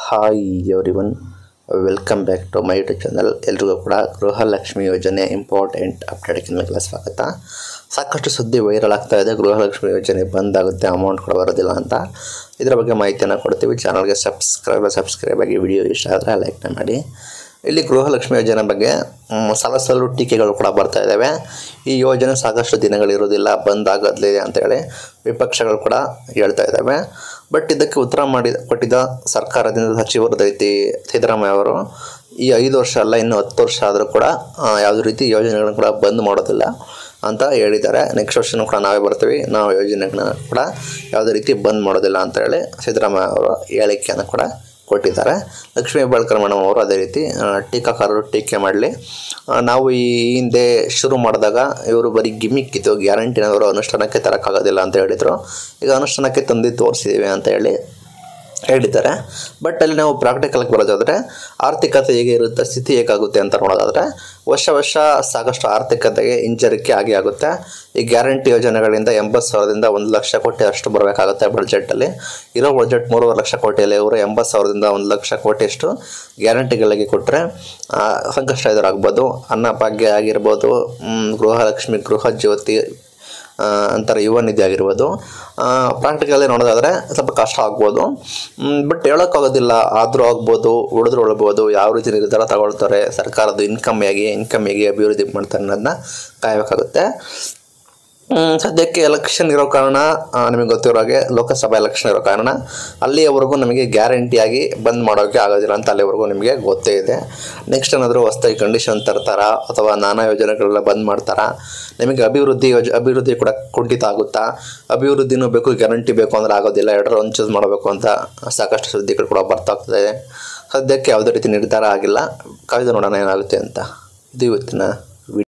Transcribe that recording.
hi everyone welcome back to my YouTube channel ಎಲ್ರಿಗೂ ಕೂಡ ಗೃಹಲಕ್ಷ್ಮಿ ಯೋಜನೆ ಇಂಪಾರ್ಟೆಂಟ್ ಅಪ್ಡೇಟ್ಗೆ ನಿಮಗೆಲ್ಲ ಸ್ವಾಗತ ಸಾಕಷ್ಟು ಸುದ್ದಿ ವೈರಲ್ ಆಗ್ತಾ ಇದೆ ಗೃಹಲಕ್ಷ್ಮಿ ಯೋಜನೆ ಬಂದಾಗುತ್ತೆ ಅಮೌಂಟ್ ಕೂಡ ಬರೋದಿಲ್ಲ ಅಂತ ಇದರ ಬಗ್ಗೆ ಮಾಹಿತಿಯನ್ನು ಕೊಡ್ತೀವಿ ಚಾನಲ್ಗೆ ಸಬ್ಸ್ಕ್ರೈಬ್ ಸಬ್ಸ್ಕ್ರೈಬ್ ಆಗಿ ವಿಡಿಯೋ ಇಷ್ಟ ಆದರೆ ಲೈಕ್ನ ಮಾಡಿ ಇಲ್ಲಿ ಗೃಹಲಕ್ಷ್ಮಿ ಯೋಜನೆ ಬಗ್ಗೆ ಮ್, ಸಲ ಸಲ ಟೀಕೆಗಳು ಕೂಡ ಬರ್ತಾ ಇದ್ದಾವೆ ಈ ಯೋಜನೆ ಸಾಕಷ್ಟು ದಿನಗಳಿರೋದಿಲ್ಲ ಬಂದಾಗಲಿದೆ ಅಂತೇಳಿ ವಿಪಕ್ಷಗಳು ಕೂಡ ಹೇಳ್ತಾ ಇದ್ದಾವೆ ಬಟ್ ಇದಕ್ಕೆ ಉತ್ತರ ಮಾಡಿ ಕೊಟ್ಟಿದ್ದ ಸರ್ಕಾರದಿಂದ ಸಚಿವರು ದೈತಿ ಸಿದ್ದರಾಮಯ್ಯ ಅವರು ಈ ಐದು ವರ್ಷ ಅಲ್ಲ ಇನ್ನು ಹತ್ತು ವರ್ಷ ಆದರೂ ಕೂಡ ಆ, ಯಾವುದೇ ರೀತಿ ಯೋಜನೆಗಳನ್ನು ಕೂಡ ಬಂದ್ ಮಾಡೋದಿಲ್ಲ ಅಂತ ಹೇಳಿದ್ದಾರೆ ನೆಕ್ಸ್ಟ್ ವರ್ಷನೂ ಕೂಡ ನಾವೇ ಬರ್ತೀವಿ ನಾವು ಯೋಜನೆಗಳನ್ನ ಕೂಡ ಯಾವುದೇ ರೀತಿ ಬಂದ್ ಮಾಡೋದಿಲ್ಲ ಅಂತ ಹೇಳಿ ಸಿದ್ದರಾಮಯ್ಯ ಅವರು ಹೇಳಿಕೆಯನ್ನು ಕೂಡ ಕೊಟ್ಟಿದ್ದಾರೆ ಲಕ್ಷ್ಮೀ ಹೆಬ್ಬಾಳ್ಕರ್ ಮೇಡಮ್ ಅವರು ಅದೇ ರೀತಿ ಆ, ಟೀಕಾಕಾರರು ಟೀಕೆ ಮಾಡಲಿ ನಾವು ಈ ಹಿಂದೆ ಶುರು ಮಾಡಿದಾಗ ಇವರು ಬರೀ ಗಿಮಿಕ್ ಇತ್ತು ಗ್ಯಾರಂಟಿನವರು ಅನುಷ್ಠಾನಕ್ಕೆ ತರೋಕ್ಕಾಗೋದಿಲ್ಲ ಅಂತ ಹೇಳಿದರು ಈಗ ಅನುಷ್ಠಾನಕ್ಕೆ ತಂದು ತೋರಿಸಿದ್ದೀವಿ ಅಂತ ಹೇಳಿ ಹೇಳಿದ್ದಾರೆ ಬಟ್ ಅಲ್ಲಿ ನಾವು ಪ್ರಾಕ್ಟಿಕಲ್ಗೆ ಬರೋದಾದರೆ ಆರ್ಥಿಕತೆ ಹೇಗೆ ಇರುತ್ತೆ ಸ್ಥಿತಿ ಹೇಗಾಗುತ್ತೆ ಅಂತ ನೋಡೋದಾದರೆ ವರ್ಷ ವರ್ಷ ಸಾಕಷ್ಟು ಆರ್ಥಿಕತೆಗೆ ಹಿಂಜರಿಕೆ ಆಗೇ ಆಗುತ್ತೆ ಈ ಗ್ಯಾರಂಟಿ ಯೋಜನೆಗಳಿಂದ ಎಂಬತ್ತು ಸಾವಿರದಿಂದ ಒಂದು ಲಕ್ಷ ಕೋಟಿ ಅಷ್ಟು ಬರಬೇಕಾಗುತ್ತೆ ಬಡ್ಜೆಟಲ್ಲಿ ಇರೋ ಬಡ್ಜೆಟ್ ಮೂರುವರೆ ಲಕ್ಷ ಕೋಟಿಯಲ್ಲಿ ಇವರು ಎಂಬತ್ತು ಸಾವಿರದಿಂದ ಒಂದು ಲಕ್ಷ ಕೋಟಿಯಷ್ಟು ಗ್ಯಾರಂಟಿಗಳಿಗೆ ಕೊಟ್ಟರೆ ಸಂಕಷ್ಟ ಎದುರಾಗ್ಬೋದು ಅನ್ನಭಾಗ್ಯ ಆಗಿರ್ಬೋದು ಮ್, ಗೃಹಲಕ್ಷ್ಮಿ ಗೃಹ ಜ್ಯೋತಿ ಆ, ಅಂತಾರೆ ಯುವ ನಿಧಿ ಆಗಿರ್ಬೋದು ಪ್ರಾಕ್ಟಿಕಲಿ ನೋಡೋದಾದರೆ ಸ್ವಲ್ಪ ಕಷ್ಟ ಆಗ್ಬೋದು ಬಟ್ ಹೇಳೋಕ್ಕಾಗೋದಿಲ್ಲ ಆದರೂ ಆಗ್ಬೋದು ಉಳಿದ್ರು ಉಳ್ಬೋದು ಯಾವ ರೀತಿ ನಿರ್ಧಾರ ತಗೊಳ್ತಾರೆ ಸರ್ಕಾರದ ಇನ್ಕಮ್ ಹೇಗೆ ಇನ್ಕಮ್ ಹೇಗೆ ಅಭಿವೃದ್ಧಿ ಮಾಡ್ತಾರೆ ಅನ್ನೋದನ್ನ ಕಾಯಬೇಕಾಗುತ್ತೆ ಹ್ಮ್, ಸದ್ಯಕ್ಕೆ ಎಲೆಕ್ಷನ್ ಇರೋ ಕಾರಣ ಆ, ನಿಮಗೆ ಗೊತ್ತಿರೋ ಹಾಗೆ ಲೋಕಸಭಾ ಎಲೆಕ್ಷನ್ ಇರೋ ಕಾರಣ ಅಲ್ಲಿಯವರೆಗೂ ನಮಗೆ ಗ್ಯಾರಂಟಿಯಾಗಿ ಬಂದ್ ಮಾಡೋಕ್ಕೆ ಆಗೋದಿಲ್ಲ ಅಂತ ಅಲ್ಲಿವರೆಗೂ ನಿಮಗೆ ಗೊತ್ತೇ ಇದೆ ನೆಕ್ಸ್ಟ್ ಏನಾದರೂ ಹೊಸ್ದಾಗಿ ಕಂಡೀಷನ್ ತರ್ತಾರಾ ಅಥವಾ ನಾನಾ ಯೋಜನೆಗಳೆಲ್ಲ ಬಂದ್ ಮಾಡ್ತಾರಾ ನಿಮಗೆ ಅಭಿವೃದ್ಧಿ ಯೋಜ ಅಭಿವೃದ್ಧಿ ಕೂಡ ಕುಂಠಿತ ಆಗುತ್ತಾ ಅಭಿವೃದ್ಧಿನೂ ಬೇಕು ಗ್ಯಾರಂಟಿ ಬೇಕು ಅಂದರೆ ಆಗೋದಿಲ್ಲ ಎರಡರ ಒಂದು ಚೂಸ್ ಮಾಡಬೇಕು ಅಂತ ಸಾಕಷ್ಟು ಸುದ್ದಿಗಳು ಕೂಡ ಬರ್ತಾ ಹೋಗ್ತದೆ ಸದ್ಯಕ್ಕೆ ಯಾವುದೇ ರೀತಿ ನಿರ್ಧಾರ ಆಗಿಲ್ಲ ಕಾಯ್ದು ನೋಡೋಣ ಏನಾಗುತ್ತೆ ಅಂತ ಇದು ಇವತ್ತಿನ